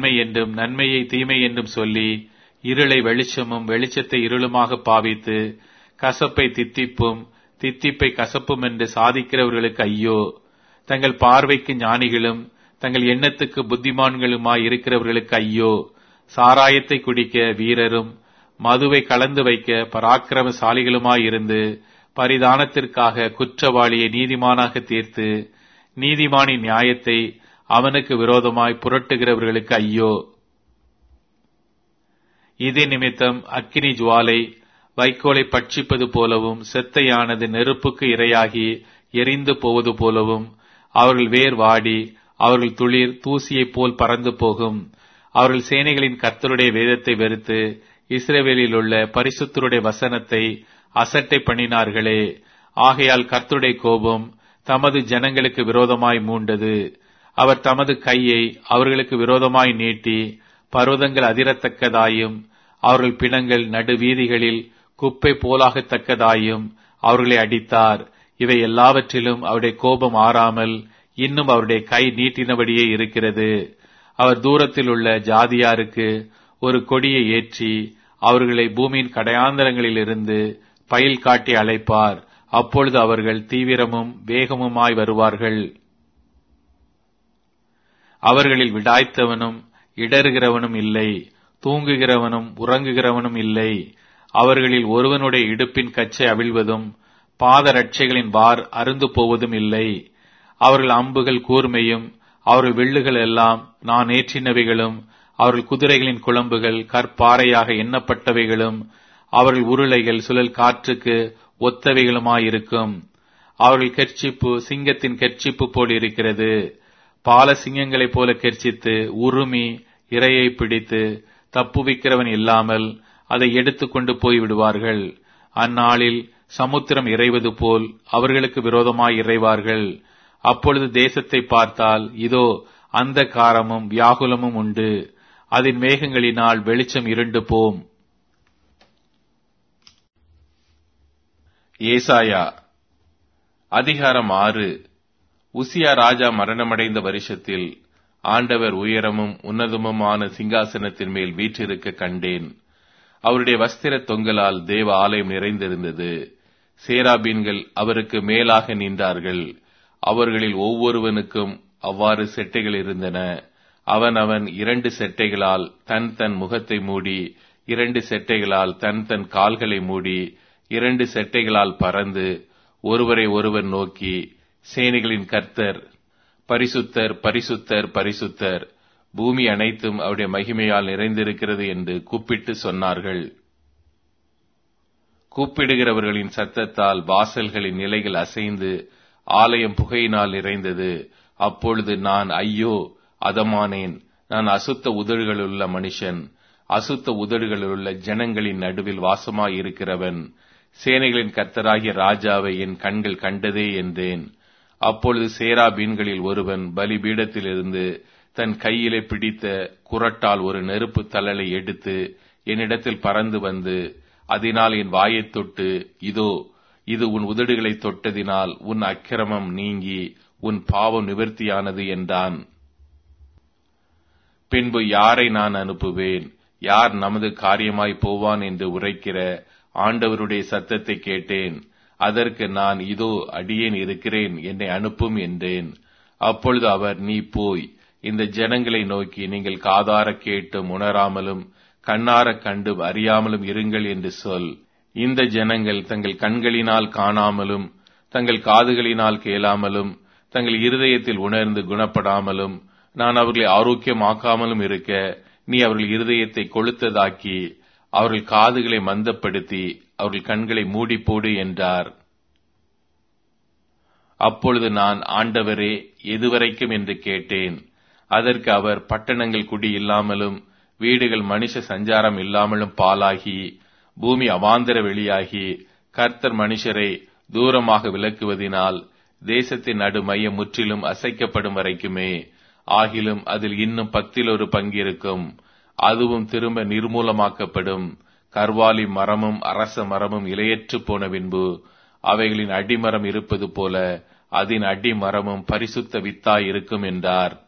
நன்மை என்றும் நன்மையை தீமை என்றும் சொல்லி இருளை வெளிச்சமும் வெளிச்சத்தை இருளுமாக பாவித்து கசப்பை தித்திப்பும் தித்திப்பை கசப்பும் என்று சாதிக்கிறவர்களுக்கு ஐயோ தங்கள் பார்வைக்கு ஞானிகளும் தங்கள் எண்ணத்துக்கு புத்திமான்களுமாய் இருக்கிறவர்களுக்கு ஐயோ சாராயத்தை குடிக்க வீரரும் மதுவை கலந்து வைக்க பராக்கிரமசாலிகளுமாய் இருந்து பரிதானத்திற்காக குற்றவாளியை நீதிமானாக தீர்த்து நீதிமானின் நியாயத்தை அவனுக்கு விரோதமாய் புரட்டுகிறவர்களுக்கு ஐயோ இதே நிமித்தம் அக்கினி ஜுவாலை வைக்கோலை பட்சிப்பது போலவும் செத்தையானது நெருப்புக்கு இரையாகி எரிந்து போவது போலவும் அவர்கள் வேர் வாடி அவர்கள் துளிர் தூசியைப் போல் பறந்து போகும் அவர்கள் சேனைகளின் கர்த்தருடைய வேதத்தை வெறுத்து இஸ்ரேவேலில் உள்ள பரிசுத்தருடைய வசனத்தை அசட்டை பண்ணினார்களே ஆகையால் கர்த்தருடைய கோபம் தமது ஜனங்களுக்கு விரோதமாய் மூண்டது அவர் தமது கையை அவர்களுக்கு விரோதமாய் நீட்டி பர்வதங்கள் அதிரத்தக்கதாயும் அவர்கள் பிணங்கள் நடு வீதிகளில் குப்பை போலாகத்தக்கதாயும் அவர்களை அடித்தார் இவை எல்லாவற்றிலும் அவருடைய கோபம் ஆறாமல் இன்னும் அவருடைய கை நீட்டினபடியே இருக்கிறது அவர் தூரத்தில் உள்ள ஜாதியாருக்கு ஒரு கொடியை ஏற்றி அவர்களை பூமியின் கடையாந்தரங்களிலிருந்து பயில் காட்டி அழைப்பார் அப்பொழுது அவர்கள் தீவிரமும் வேகமுமாய் வருவார்கள் அவர்களில் விடாய்த்தவனும் இடறுகிறவனும் இல்லை தூங்குகிறவனும் உறங்குகிறவனும் இல்லை அவர்களில் ஒருவனுடைய இடுப்பின் கச்சை அவிழ்வதும் பாதரட்சைகளின் வார் அருந்து போவதும் இல்லை அவர்கள் அம்புகள் கூர்மையும் அவர்கள் வில்லுகள் எல்லாம் நான் ஏற்றினவைகளும் அவர்கள் குதிரைகளின் குழம்புகள் கற்பாறையாக எண்ணப்பட்டவைகளும் அவர்கள் உருளைகள் சுழல் காற்றுக்கு ஒத்தவைகளுமாயிருக்கும் அவர்கள் கெர்ச்சிப்பு சிங்கத்தின் கெர்ச்சிப்பு போல் இருக்கிறது பால சிங்கங்களைப் போல கெர்ச்சித்து உருமி இரையை பிடித்து தப்புவிக்கிறவன் இல்லாமல் அதை எடுத்துக்கொண்டு போய் விடுவார்கள் அந்நாளில் சமுத்திரம் இறைவது போல் அவர்களுக்கு விரோதமாய் இறைவார்கள் அப்பொழுது தேசத்தை பார்த்தால் இதோ அந்த காரமும் வியாகுலமும் உண்டு அதன் மேகங்களினால் வெளிச்சம் இருண்டு போம் ஏசாயா அதிகாரம் ஆறு உசியா ராஜா மரணமடைந்த வருஷத்தில் ஆண்டவர் உயரமும் உன்னதமுமான சிங்காசனத்தின் மேல் வீற்றிருக்க கண்டேன் அவருடைய வஸ்திர தொங்கலால் தேவ ஆலயம் நிறைந்திருந்தது சேராபீன்கள் அவருக்கு மேலாக நின்றார்கள் அவர்களில் ஒவ்வொருவனுக்கும் அவ்வாறு செட்டைகள் இருந்தன அவன் அவன் இரண்டு செட்டைகளால் தன் தன் முகத்தை மூடி இரண்டு செட்டைகளால் தன் தன் கால்களை மூடி இரண்டு செட்டைகளால் பறந்து ஒருவரை ஒருவர் நோக்கி சேனைகளின் கர்த்தர் பரிசுத்தர் பரிசுத்தர் பரிசுத்தர் பூமி அனைத்தும் அவருடைய மகிமையால் நிறைந்திருக்கிறது என்று கூப்பிட்டு சொன்னார்கள் கூப்பிடுகிறவர்களின் சத்தத்தால் வாசல்களின் நிலைகள் அசைந்து ஆலயம் புகையினால் நிறைந்தது அப்பொழுது நான் ஐயோ அதமானேன் நான் அசுத்த உதடுகளுள்ள மனுஷன் அசுத்த உதடுகளுள்ள ஜனங்களின் நடுவில் வாசமாய் இருக்கிறவன் சேனைகளின் கர்த்தராகிய ராஜாவை என் கண்கள் கண்டதே என்றேன் அப்பொழுது சேராபீன்களில் ஒருவன் பலிபீடத்திலிருந்து தன் கையிலே பிடித்த குரட்டால் ஒரு நெருப்பு தழலை எடுத்து என்னிடத்தில் பறந்து வந்து அதனால் என் வாயைத் தொட்டு இதோ இது உன் உதடுகளை தொட்டதினால் உன் அக்கிரமம் நீங்கி உன் பாவம் நிவர்த்தியானது என்றான் பின்பு யாரை நான் அனுப்புவேன் யார் நமது காரியமாய் போவான் என்று உரைக்கிற ஆண்டவருடைய சத்தத்தை கேட்டேன் அதற்கு நான் இதோ அடியேன் இருக்கிறேன் என்னை அனுப்பும் என்றேன் அப்பொழுது அவர் நீ போய் இந்த ஜனங்களை நோக்கி நீங்கள் காதார கேட்டும் உணராமலும் கண்ணார கண்டு அறியாமலும் இருங்கள் என்று சொல் இந்த ஜனங்கள் தங்கள் கண்களினால் காணாமலும் தங்கள் காதுகளினால் கேளாமலும் தங்கள் இருதயத்தில் உணர்ந்து குணப்படாமலும் நான் அவர்களை ஆரோக்கியமாக்காமலும் இருக்க நீ அவர்கள் இருதயத்தை கொளுத்ததாக்கி அவர்கள் காதுகளை மந்தப்படுத்தி அவர்கள் கண்களை மூடி போடு என்றார் அப்பொழுது நான் ஆண்டவரே எதுவரைக்கும் என்று கேட்டேன் அதற்கு அவர் பட்டணங்கள் குடி இல்லாமலும் வீடுகள் மனுஷ சஞ்சாரம் இல்லாமலும் பாலாகி பூமி அவாந்தர வெளியாகி கர்த்தர் மனுஷரை தூரமாக விலக்குவதினால் தேசத்தின் நடுமையம் முற்றிலும் அசைக்கப்படும் வரைக்குமே ஆகிலும் அதில் இன்னும் பத்தில் ஒரு பங்கிருக்கும் அதுவும் திரும்ப நிர்மூலமாக்கப்படும் கர்வாலி மரமும் அரச மரமும் இலையற்று போன பின்பு அவைகளின் அடிமரம் இருப்பது போல அதன் அடிமரமும் பரிசுத்த வித்தாய் இருக்கும் என்றார்